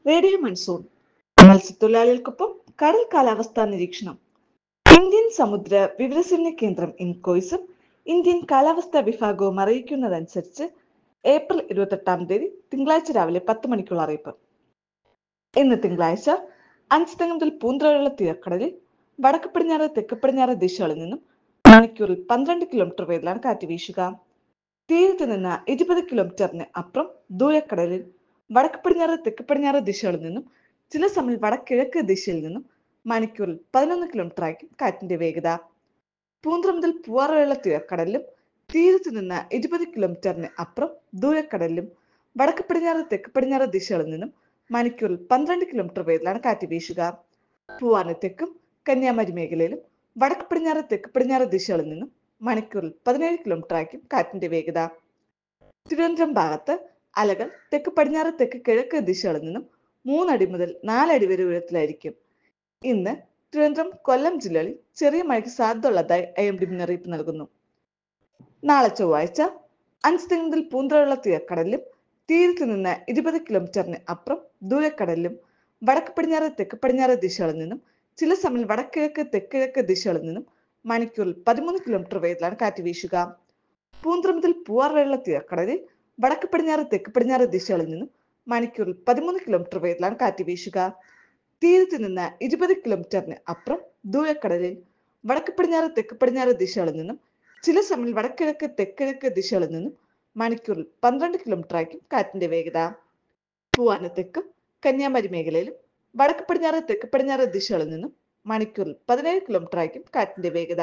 radio monsoon മത്സ്യത്തൊഴിലാളികൾക്കൊപ്പം കടൽ കാലാവസ്ഥാ നിരീക്ഷണം ഇന്ത്യൻ സമുദ്ര വിവരസേന കേന്ദ്രം ഇൻകോയ്സും ഇന്ത്യൻ കാലാവസ്ഥാ വിഭാഗവും അറിയിക്കുന്നതനുസരിച്ച് ഏപ്രിൽ ഇരുപത്തെട്ടാം തീയതി തിങ്കളാഴ്ച രാവിലെ പത്ത് മണിക്കുള്ള അറിയിപ്പ് ഇന്ന് തിങ്കളാഴ്ച അഞ്ച് മുതൽ പൂന്തറയുള്ള തീരക്കടലിൽ വടക്ക് പടിഞ്ഞാറ് തെക്ക് പടിഞ്ഞാറ് ദിശകളിൽ നിന്നും മണിക്കൂറിൽ പന്ത്രണ്ട് കിലോമീറ്റർ വേഗത്തിലാണ് കാറ്റ് വീശുക തീരത്ത് നിന്ന് ഇരുപത് കിലോമീറ്ററിന് അപ്പുറം ദൂരക്കടലിൽ വടക്ക് പടിഞ്ഞാറ് തെക്ക് പടിഞ്ഞാറ് ദിശകളിൽ നിന്നും ചില സമയം വടക്കിഴക്ക് ദിശയിൽ നിന്നും മണിക്കൂറിൽ പതിനൊന്ന് കിലോമീറ്റർ ആയിരിക്കും കാറ്റിന്റെ വേഗത പൂന്തറ മുതൽ പൂവാറുള്ള തീരക്കടലിലും തീരത്ത് നിന്ന് ഇരുപത് കിലോമീറ്ററിന് അപ്പുറം ദൂരക്കടലിലും വടക്ക് പടിഞ്ഞാറ് തെക്ക് പടിഞ്ഞാറ് ദിശകളിൽ നിന്നും മണിക്കൂറിൽ പന്ത്രണ്ട് കിലോമീറ്റർ വേഗത്തിലാണ് കാറ്റ് വീശുക പൂവാന് തെക്കും കന്യാകുമാരി മേഖലയിലും വടക്ക് പടിഞ്ഞാറ് തെക്ക് പടിഞ്ഞാറ് ദിശകളിൽ നിന്നും മണിക്കൂറിൽ പതിനേഴ് കിലോമീറ്റർ ആയിരിക്കും കാറ്റിന്റെ വേഗത തിരുവനന്തപുരം ഭാഗത്ത് അലകൾ തെക്ക് പടിഞ്ഞാറ് തെക്ക് കിഴക്ക് ദിശകളിൽ നിന്നും മൂന്നടി മുതൽ നാലടി വരെ ഉയരത്തിലായിരിക്കും ഇന്ന് തിരുവനന്തപുരം കൊല്ലം ജില്ലകളിൽ ചെറിയ മഴയ്ക്ക് സാധ്യതയുള്ളതായി ഐ എം ഡി മുന്നറിയിപ്പ് നൽകുന്നു നാളെ ചൊവ്വാഴ്ച അഞ്ച് മുതൽ പൂന്തറയുള്ള തീരക്കടലിലും തീരത്ത് നിന്ന് ഇരുപത് കിലോമീറ്ററിന് അപ്പുറം ദൂരക്കടലിലും വടക്ക് പടിഞ്ഞാറ് തെക്ക് പടിഞ്ഞാറ് ദിശകളിൽ നിന്നും ചില സമയം വടക്കിഴക്ക് തെക്കിഴക്ക് ദിശകളിൽ നിന്നും മണിക്കൂറിൽ പതിമൂന്ന് കിലോമീറ്റർ വേഗത്തിലാണ് കാറ്റ് വീശുക പൂന്തറ മുതൽ പൂവാറുള്ള തീരക്കടലിൽ വടക്ക് പടിഞ്ഞാറ് തെക്ക് പടിഞ്ഞാറ് ദിശകളിൽ നിന്നും മണിക്കൂറിൽ പതിമൂന്ന് കിലോമീറ്റർ വേഗത്തിലാണ് കാറ്റ് വീശുക തീരത്ത് നിന്ന് ഇരുപത് കിലോമീറ്ററിന് അപ്പുറം ദൂരക്കടലിൽ വടക്ക് പടിഞ്ഞാറ് തെക്ക് പടിഞ്ഞാറ് ദിശകളിൽ നിന്നും ചില സമയം വടക്കിഴക്ക് തെക്കിഴക്ക് ദിശകളിൽ നിന്നും മണിക്കൂറിൽ പന്ത്രണ്ട് കിലോമീറ്റർ ആയിരിക്കും കാറ്റിന്റെ വേഗത പൂവാന തെക്കും കന്യാകുമാരി മേഖലയിലും വടക്ക് പടിഞ്ഞാറ് തെക്ക് പടിഞ്ഞാറ് ദിശകളിൽ നിന്നും മണിക്കൂറിൽ പതിനേഴ് കിലോമീറ്റർ ആയിരിക്കും കാറ്റിന്റെ വേഗത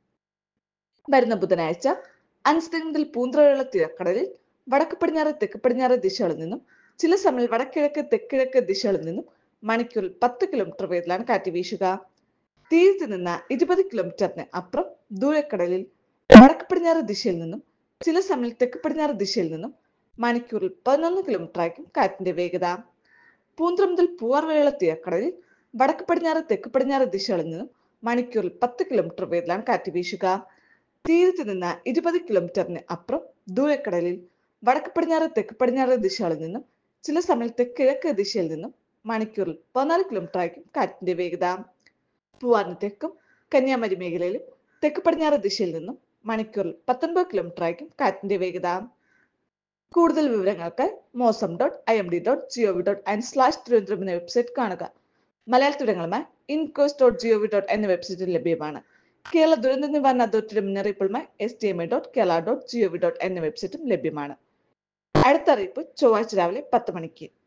വരുന്ന ബുധനാഴ്ച അഞ്ച് മുതൽ പൂന്തറയുള്ള തീരക്കടലിൽ വടക്ക് പടിഞ്ഞാറ് തെക്ക് പടിഞ്ഞാറ് ദിശകളിൽ നിന്നും ചില സമയം വടക്കിഴക്ക് തെക്കിഴക്ക് ദിശകളിൽ നിന്നും മണിക്കൂറിൽ പത്ത് കിലോമീറ്റർ വേഗത്തിലാണ് കാറ്റ് വീശുക തീരത്ത് നിന്ന് ഇരുപത് കിലോമീറ്ററിന് അപ്പുറം ദൂരക്കടലിൽ വടക്ക് പടിഞ്ഞാറ് ദിശയിൽ നിന്നും ചില സമയം തെക്ക് പടിഞ്ഞാറ് ദിശയിൽ നിന്നും മണിക്കൂറിൽ പതിനൊന്ന് കിലോമീറ്റർ ആയിരിക്കും കാറ്റിന്റെ വേഗത പൂന്തറ മുതൽ പൂവാർ വരെയുള്ള തീരക്കടലിൽ വടക്ക് പടിഞ്ഞാറ് തെക്ക് പടിഞ്ഞാറ് ദിശകളിൽ നിന്നും മണിക്കൂറിൽ പത്ത് കിലോമീറ്റർ വേഗത്തിലാണ് കാറ്റ് വീശുക തീരത്ത് നിന്ന് ഇരുപത് കിലോമീറ്ററിന് അപ്പുറം ദൂരക്കടലിൽ വടക്ക് പടിഞ്ഞാറ് തെക്ക് പടിഞ്ഞാറ് ദിശകളിൽ നിന്നും ചില സമയം തെക്കിഴക്ക് ദിശയിൽ നിന്നും മണിക്കൂറിൽ പതിനാല് കിലോമീറ്റർ ആയിരിക്കും കാറ്റിന്റെ വേഗത പൂവാറിന് തെക്കും കന്യാകുമാരി മേഖലയിലും തെക്ക് പടിഞ്ഞാറ് ദിശയിൽ നിന്നും മണിക്കൂറിൽ പത്തൊൻപത് കിലോമീറ്റർ ആയിരിക്കും കാറ്റിന്റെ വേഗത കൂടുതൽ വിവരങ്ങൾക്ക് Mausam dot I M D dot gov dot in slash Thiruvananthapuram എന്ന വെബ്സൈറ്റ് കാണുക മലയാളത്തിടങ്ങളുമായി ഇൻകോസ് ഡോട്ട് ജിഒവി ഡോട്ട് എന്ന വെബ്സൈറ്റിൽ ലഭ്യമാണ് കേരള ദുരന്ത നിവാരണ അതോറിറ്റിയുടെ മുന്നറിയിപ്പുമായി S T M A dot Kerala dot gov dot എന്ന വെബ്സൈറ്റും ലഭ്യമാണ് അടുത്ത അറിയിപ്പ് ചൊവ്വാഴ്ച രാവിലെ പത്ത് മണിക്ക്